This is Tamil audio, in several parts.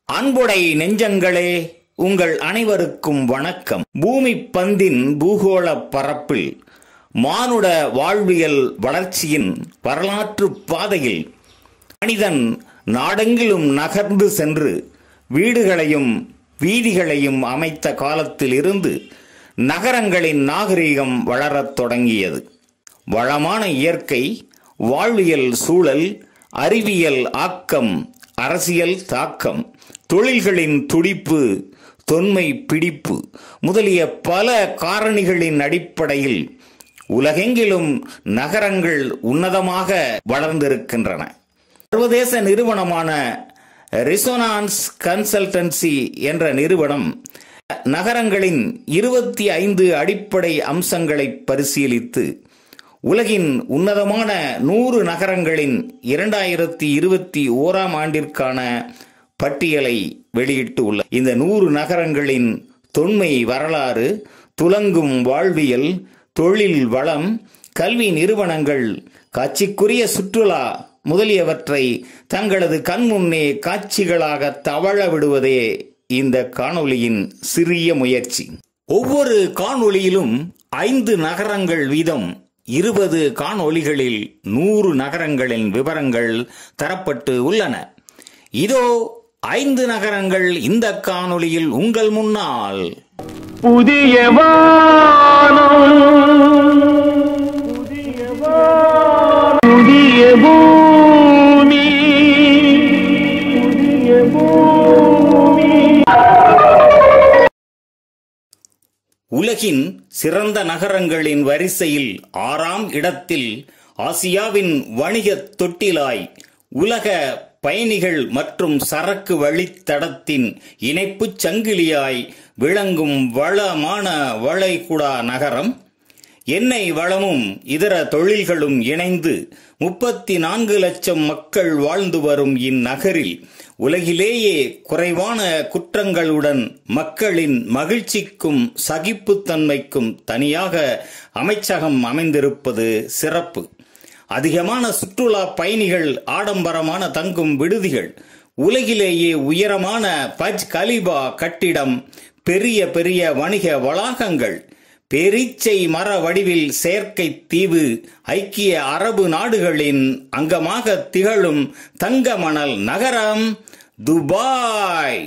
அன்புடை நெஞ்சங்களே உங்கள் அனைவருக்கும் வணக்கம் பூமி பந்தின் பூகோள பரப்பில் மானுட வாழ்வியல் வளர்ச்சியின் வரலாற்று பாதையில் மனிதன் நாடெங்கிலும் நகர்ந்து சென்று வீடுகளையும் வீதிகளையும் அமைத்த காலத்தில் இருந்து நகரங்களின் நாகரிகம் வளரத் தொடங்கியது வளமான இயற்கை வாழ்வியல் சூழல் அறிவியல் ஆக்கம் அரசியல் தாக்கம் தொழில்களின் துடிப்பு தொன்மை பிடிப்பு முதலிய பல காரணிகளின் அடிப்படையில் உலகெங்கிலும் நகரங்கள் உன்னதமாக வளர்ந்திருக்கின்றன சர்வதேச நிறுவனமான ரிசோனான்ஸ் கன்சல்டன்சி என்ற நிறுவனம் நகரங்களின் இருபத்தி ஐந்து அடிப்படை அம்சங்களை பரிசீலித்து உலகின் உன்னதமான நூறு நகரங்களின் இரண்டாயிரத்தி இருபத்தி ஓராம் ஆண்டிற்கான பட்டியலை வெளியிட்டு உள்ள இந்த நூறு நகரங்களின் தொன்மை வரலாறு துலங்கும் வாழ்வியல் தொழில் வளம் கல்வி நிறுவனங்கள் காட்சிக்குரிய சுற்றுலா முதலியவற்றை தங்களது கண்முன்னே காட்சிகளாக தவழ விடுவதே இந்த காணொளியின் சிறிய முயற்சி ஒவ்வொரு காணொளியிலும் ஐந்து நகரங்கள் வீதம் இருபது காணொளிகளில் நூறு நகரங்களின் விவரங்கள் தரப்பட்டு உள்ளன இதோ ஐந்து நகரங்கள் இந்த காணொளியில் உங்கள் முன்னால் புதிய வானம் புதிய வானம், புதிய பூமி புதிய பூமி உலகின் சிறந்த நகரங்களின் வரிசையில் ஆறாம் இடத்தில் ஆசியாவின் வணிகத் தொட்டிலாய் உலக பயணிகள் மற்றும் சரக்கு வழித்தடத்தின் இணைப்புச் சங்கிலியாய் விளங்கும் வளமான வளைகுடா நகரம் எண்ணெய் வளமும் இதர தொழில்களும் இணைந்து முப்பத்தி நான்கு லட்சம் மக்கள் வாழ்ந்து வரும் இந்நகரில் உலகிலேயே குறைவான குற்றங்களுடன் மக்களின் மகிழ்ச்சிக்கும் சகிப்புத்தன்மைக்கும் தனியாக அமைச்சகம் அமைந்திருப்பது சிறப்பு அதிகமான சுற்றுலா பயணிகள் ஆடம்பரமான தங்கும் விடுதிகள் உலகிலேயே உயரமான பஜ் கலிபா கட்டிடம் பெரிய பெரிய வணிக வளாகங்கள் பேரீச்சை மர வடிவில் செயற்கை தீவு ஐக்கிய அரபு நாடுகளின் அங்கமாக திகழும் தங்கமணல் நகரம் துபாய்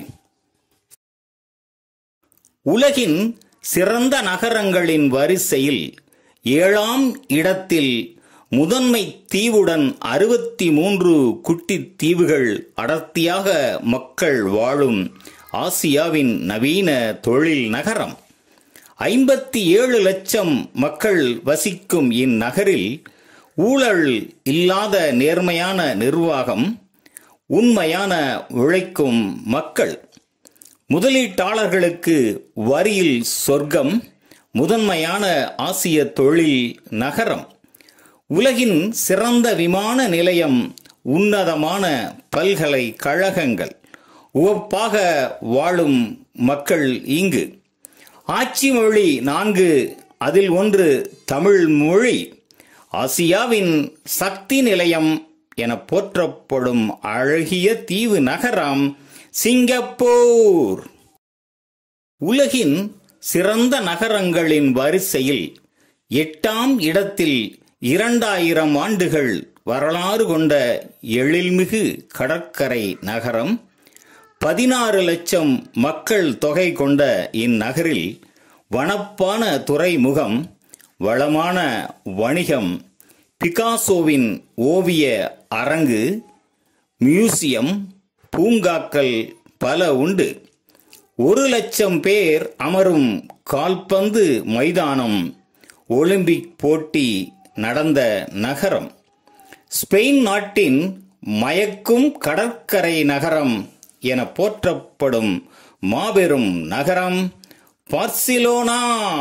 உலகின் சிறந்த நகரங்களின் வரிசையில் ஏழாம் இடத்தில் முதன்மை தீவுடன் அறுபத்தி மூன்று குட்டி தீவுகள் அடர்த்தியாக மக்கள் வாழும் ஆசியாவின் நவீன தொழில் நகரம் ஐம்பத்தி ஏழு லட்சம் மக்கள் வசிக்கும் இந்நகரில் ஊழல் இல்லாத நேர்மையான நிர்வாகம் உண்மையான உழைக்கும் மக்கள் முதலீட்டாளர்களுக்கு வரியில் சொர்க்கம் முதன்மையான ஆசிய தொழில் நகரம் உலகின் சிறந்த விமான நிலையம் உன்னதமான பல்கலைக்கழகங்கள் உவப்பாக வாழும் மக்கள் இங்கு ஆட்சி மொழி நான்கு அதில் ஒன்று தமிழ் மொழி ஆசியாவின் சக்தி நிலையம் என போற்றப்படும் அழகிய தீவு நகரம் சிங்கப்பூர் உலகின் சிறந்த நகரங்களின் வரிசையில் எட்டாம் இடத்தில் இரண்டாயிரம் ஆண்டுகள் வரலாறு கொண்ட எழில்மிகு கடற்கரை நகரம் பதினாறு லட்சம் மக்கள் தொகை கொண்ட இந்நகரில் வனப்பான துறைமுகம் வளமான வணிகம் பிகாசோவின் ஓவிய அரங்கு மியூசியம் பூங்காக்கள் பல உண்டு ஒரு லட்சம் பேர் அமரும் கால்பந்து மைதானம் ஒலிம்பிக் போட்டி நடந்த நகரம் ஸ்பெயின் நாட்டின் மயக்கும் கடற்கரை நகரம் என போற்றப்படும் மாபெரும் நகரம் பார்சிலோனா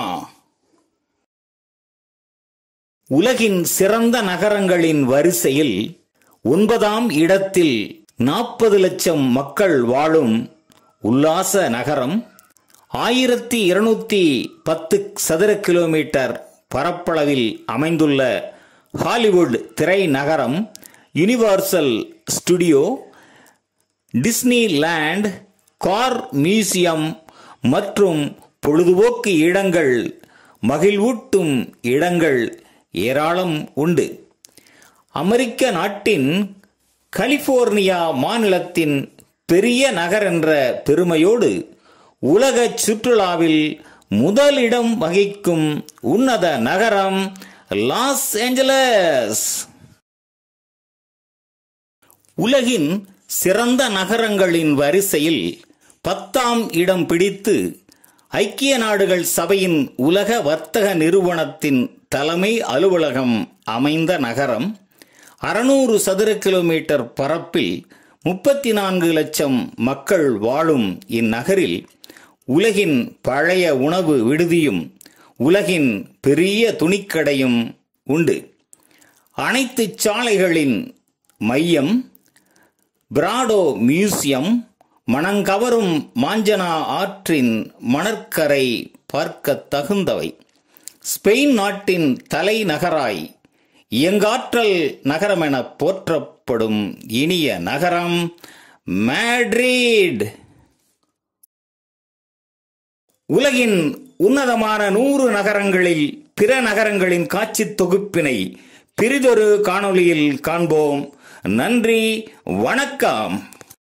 உலகின் சிறந்த நகரங்களின் வரிசையில் ஒன்பதாம் இடத்தில் நாற்பது லட்சம் மக்கள் வாழும் உல்லாச நகரம் ஆயிரத்தி இருநூத்தி பத்து சதுர கிலோமீட்டர் பரப்பளவில் அமைந்துள்ள ஹாலிவுட் திரை நகரம் Universal Studio Disneyland car museum மற்றும் பொழுதுபோக்கு இடங்கள் மகிழ்வூட்டும் இடங்கள் ஏராளம் உண்டு அமெரிக்க நாட்டின் கலிபோர்னியா மாநிலத்தின் பெரிய நகர் என்ற பெருமையோடு உலக சுற்றுலாவில் முதலிடம் வகிக்கும் உன்னத நகரம் லாஸ் ஏஞ்சலஸ் உலகின் சிறந்த நகரங்களின் வரிசையில் பத்தாம் இடம் பிடித்து ஐக்கிய நாடுகள் சபையின் உலக வர்த்தக நிறுவனத்தின் தலைமை அலுவலகம் அமைந்த நகரம் அறுநூறு சதுர கிலோமீட்டர் பரப்பில் முப்பத்தி நான்கு லட்சம் மக்கள் வாழும் இந்நகரில் உலகின் பழைய உணவு விடுதியும் உலகின் பெரிய துணிக்கடையும் உண்டு அனைத்து சாலைகளின் மையம் பிராடோ மியூசியம் மணங்கவரும் மாஞ்சனா ஆற்றின் மணற்கரை பார்க்க தகுந்தவை ஸ்பெயின் நாட்டின் தலைநகராய் இயங்காற்றல் நகரம் என போற்றப்படும் இனிய நகரம் மேட்ரிட் உலகின் உன்னதமான நூறு நகரங்களில் பிற நகரங்களின் காட்சி தொகுப்பினை பிரிதொரு காணொளியில் காண்போம் நன்றி வணக்கம்